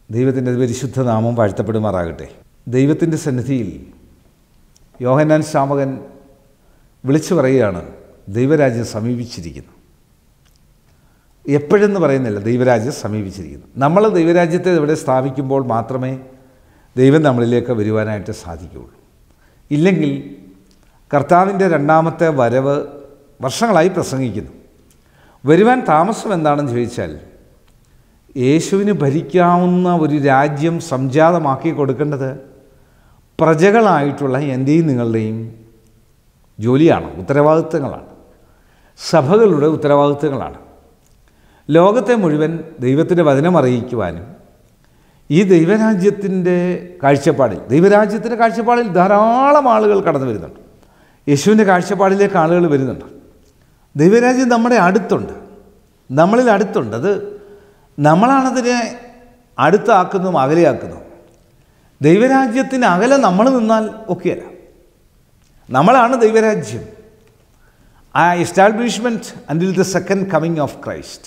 ദൈവത്തിൻ്റെ പരിശുദ്ധ നാമം വാഴ്ത്തപ്പെടുമാറാകട്ടെ ദൈവത്തിൻ്റെ സന്നിധിയിൽ യോഹന്നാൻ ശ്രാമകൻ വിളിച്ചു പറയുകയാണ് ദൈവരാജ്യം സമീപിച്ചിരിക്കുന്നു എപ്പോഴെന്ന് പറയുന്നില്ല ദൈവരാജ്യം സമീപിച്ചിരിക്കുന്നു നമ്മൾ ദൈവരാജ്യത്തെ ഇവിടെ സ്ഥാപിക്കുമ്പോൾ മാത്രമേ ദൈവം നമ്മളിലേക്ക് വരുവാനായിട്ട് സാധിക്കുകയുള്ളൂ ഇല്ലെങ്കിൽ കർത്താവിൻ്റെ രണ്ടാമത്തെ വരവ് വർഷങ്ങളായി പ്രസംഗിക്കുന്നു വരുവാൻ താമസം എന്താണെന്ന് ചോദിച്ചാൽ യേശുവിന് ഭരിക്കാവുന്ന ഒരു രാജ്യം സംജാതമാക്കി കൊടുക്കേണ്ടത് പ്രജകളായിട്ടുള്ള എൻ്റെയും നിങ്ങളുടെയും ജോലിയാണ് ഉത്തരവാദിത്തങ്ങളാണ് സഭകളുടെ ഉത്തരവാദിത്തങ്ങളാണ് ലോകത്തെ മുഴുവൻ ദൈവത്തിൻ്റെ വചനം അറിയിക്കുവാനും ഈ ദൈവരാജ്യത്തിൻ്റെ കാഴ്ചപ്പാടിൽ ദൈവരാജ്യത്തിൻ്റെ കാഴ്ചപ്പാടിൽ ധാരാളം ആളുകൾ കടന്നു വരുന്നുണ്ട് യേശുവിൻ്റെ കാഴ്ചപ്പാടിലേക്ക് ആളുകൾ വരുന്നുണ്ട് ദൈവരാജ്യം നമ്മുടെ അടുത്തുണ്ട് നമ്മളിൽ അടുത്തുണ്ട് അത് നമ്മളാണതിനെ അടുത്താക്കുന്നതും അകലെയാക്കുന്നതും ദൈവരാജ്യത്തിന് അകലെ നമ്മൾ നിന്നാൽ ഒക്കെയല്ല നമ്മളാണ് ദൈവരാജ്യം ആ establishment until the second coming of Christ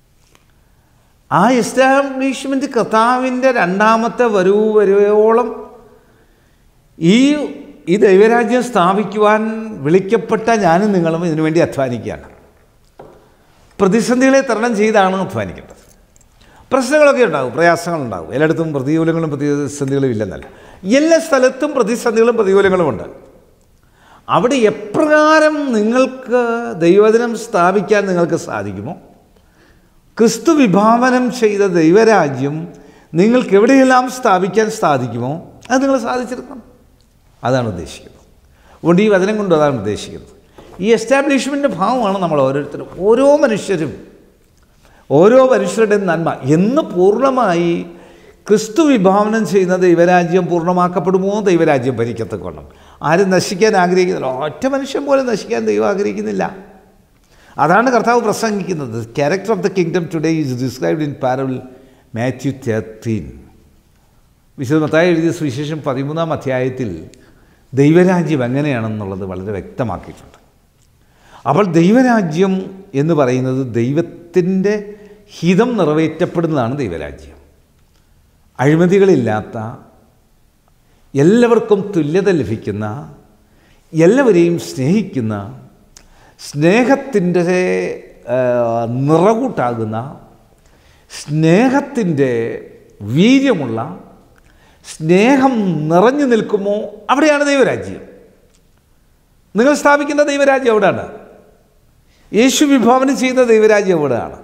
ആ എസ്റ്റാബ്ലിഷ്മെൻറ്റ് കർത്താവിൻ്റെ രണ്ടാമത്തെ വരവ് വരവോളം ഈ ഈ ദൈവരാജ്യം സ്ഥാപിക്കുവാൻ വിളിക്കപ്പെട്ട ഞാനും നിങ്ങളും ഇതിനുവേണ്ടി അധ്വാനിക്കുകയാണ് പ്രതിസന്ധികളെ തരണം ചെയ്താണ് അധ്വാനിക്കേണ്ടത് പ്രശ്നങ്ങളൊക്കെ ഉണ്ടാകും പ്രയാസങ്ങളുണ്ടാകും എല്ലായിടത്തും പ്രതികൂലങ്ങളും പ്രതിസന്ധികളും ഇല്ലെന്നല്ല എല്ലാ സ്ഥലത്തും പ്രതിസന്ധികളും പ്രതികൂലങ്ങളും ഉണ്ട് അവിടെ എപ്രകാരം നിങ്ങൾക്ക് ദൈവദിനം സ്ഥാപിക്കാൻ നിങ്ങൾക്ക് സാധിക്കുമോ ക്രിസ്തു വിഭാവനം ചെയ്ത ദൈവരാജ്യം നിങ്ങൾക്ക് എവിടെയെല്ലാം സ്ഥാപിക്കാൻ സാധിക്കുമോ അത് നിങ്ങൾ സാധിച്ചെടുക്കണം അതാണ് ഉദ്ദേശിക്കുന്നത് അതുകൊണ്ട് ഈ വചനം കൊണ്ട് അതാണ് ഉദ്ദേശിക്കുന്നത് ഈ എസ്റ്റാബ്ലിഷ്മെൻ്റ് ഭാവമാണ് നമ്മൾ ഓരോരുത്തരും ഓരോ മനുഷ്യരും ഓരോ മനുഷ്യരുടെ നന്മ എന്ന് പൂർണ്ണമായി ക്രിസ്തു വിഭാവനം ചെയ്യുന്ന ദൈവരാജ്യം പൂർണ്ണമാക്കപ്പെടുമോ ദൈവരാജ്യം ഭരിക്കത്തക്കോണം ആരും നശിക്കാൻ ആഗ്രഹിക്കുന്നില്ല ഒറ്റ മനുഷ്യൻ പോലും നശിക്കാൻ ദൈവം ആഗ്രഹിക്കുന്നില്ല അതാണ് കർത്താവ് പ്രസംഗിക്കുന്നത് character of the kingdom today is described in parable Matthew thirteen വിശുദ്ധ മത്തായി എഴുതിയ സുവിശേഷം പതിമൂന്നാം അധ്യായത്തിൽ ദൈവരാജ്യം എങ്ങനെയാണെന്നുള്ളത് വളരെ വ്യക്തമാക്കിയിട്ടുണ്ട് അപ്പോൾ ദൈവരാജ്യം എന്ന് പറയുന്നത് ദൈവത്തിൻ്റെ ഹിതം നിറവേറ്റപ്പെടുന്നതാണ് ദൈവരാജ്യം അഴിമതികളില്ലാത്ത എല്ലാവർക്കും തുല്യത ലഭിക്കുന്ന എല്ലാവരെയും സ്നേഹിക്കുന്ന സ്നേഹത്തിൻ്റെ നിറകൂട്ടാകുന്ന സ്നേഹത്തിൻ്റെ വീര്യമുള്ള സ്നേഹം നിറഞ്ഞു നിൽക്കുമോ അവിടെയാണ് ദൈവരാജ്യം നിങ്ങൾ സ്ഥാപിക്കുന്ന ദൈവരാജ്യം എവിടെയാണ് യേശു വിഭാവനം ചെയ്യുന്ന ദൈവരാജ്യം എവിടെയാണ്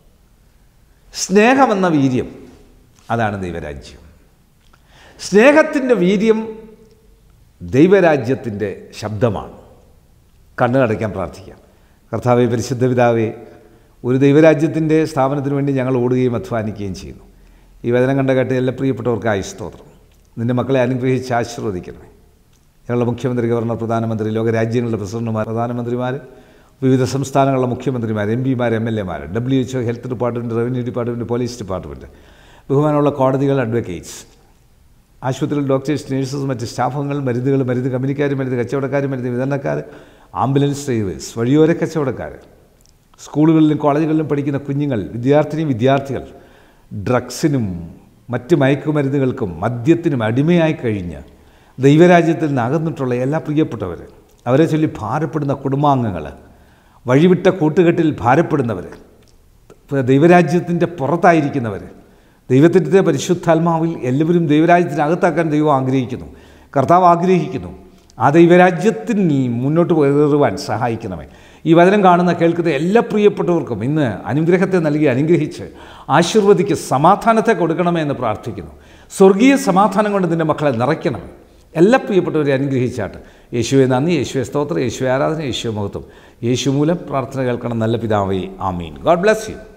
സ്നേഹമെന്ന വീര്യം അതാണ് ദൈവരാജ്യം സ്നേഹത്തിൻ്റെ വീര്യം ദൈവരാജ്യത്തിൻ്റെ ശബ്ദമാണ് കണ്ണുകടയ്ക്കാൻ പ്രാർത്ഥിക്കാം കർത്താവെ പരിശുദ്ധ പിതാവേ ഒരു ദൈവരാജ്യത്തിൻ്റെ സ്ഥാപനത്തിന് വേണ്ടി ഞങ്ങൾ ഓടുകയും അധ്വാനിക്കുകയും ചെയ്യുന്നു ഈ വചനം കണ്ട കേട്ട് എല്ലാ പ്രിയപ്പെട്ടവർക്കായി സ്തോത്രം നിൻ്റെ മക്കളെ അനുഗ്രഹിച്ച് ആശീർവദിക്കണമേ ഞങ്ങളുടെ മുഖ്യമന്ത്രി ഗവർണർ പ്രധാനമന്ത്രി ലോകരാജ്യങ്ങളുടെ പ്രസിഡന്റുമാർ പ്രധാനമന്ത്രിമാർ വിവിധ സംസ്ഥാനങ്ങളിലെ മുഖ്യമന്ത്രിമാർ എം പിമാർ എം എൽ എമാർ W H O health department revenue department police department ബഹുമാനമുള്ള കോടതികൾ അഡ്വക്കേറ്റ്സ് ആശുപത്രിയിൽ ഡോക്ടേഴ്സ് നേഴ്സസ് മറ്റ് സ്റ്റാഫുകൾ മരുന്നുകൾ മരുന്ന് കമ്പനിക്കാർ മരുന്ന് കച്ചവടക്കാർ മരുന്ന് വിതരണക്കാർ ആംബുലൻസ് ഡ്രൈവേഴ്സ് വഴിയോര കച്ചവടക്കാർ സ്കൂളുകളിലും കോളേജുകളിലും പഠിക്കുന്ന കുഞ്ഞുങ്ങൾ വിദ്യാർത്ഥിനി വിദ്യാർത്ഥികൾ ഡ്രഗ്സിനും മറ്റ് മയക്കുമരുന്നുകൾക്കും മദ്യത്തിനും അടിമയായി കഴിഞ്ഞ് ദൈവരാജ്യത്തിൽ നിന്ന് അകന്നിട്ടുള്ള എല്ലാ പ്രിയപ്പെട്ടവർ അവരെ ചൊല്ലി ഭാരപ്പെടുന്ന കുടുംബാംഗങ്ങൾ വഴിവിട്ട കൂട്ടുകെട്ടിൽ ഭാരപ്പെടുന്നവർ ദൈവരാജ്യത്തിൻ്റെ പുറത്തായിരിക്കുന്നവർ ദൈവത്തിൻ്റെ പരിശുദ്ധാത്മാവിൽ എല്ലാവരും ദൈവരാജ്യത്തിനകത്താക്കാൻ ദൈവം ആഗ്രഹിക്കുന്നു കർത്താവ് ആഗ്രഹിക്കുന്നു ആ ദൈവരാജ്യത്തിൽ മുന്നോട്ട് കയറുവാൻ സഹായിക്കണമേ ഈ വചനം കാണുന്ന കേൾക്കുന്ന എല്ലാ പ്രിയപ്പെട്ടവർക്കും ഇന്ന് അനുഗ്രഹത്തെ നൽകി അനുഗ്രഹിച്ച് ആശീർവദിക്ക് സമാധാനത്തെ കൊടുക്കണമേ എന്ന് പ്രാർത്ഥിക്കുന്നു സ്വർഗീയ സമാധാനം കൊണ്ട് നിൻ്റെ മക്കളെ നിറയ്ക്കണം എല്ലാ പ്രിയപ്പെട്ടവരെ അനുഗ്രഹിച്ചാട്ട് യേശുവെ നന്ദി യേശുവെ സ്തോത്രം യേശു ആരാധന യേശു മഹത്വം യേശു മൂലം പ്രാർത്ഥന കേൾക്കണം നല്ല പിതാവേ ആമീൻ ഗോഡ് ബ്ലെസ് യു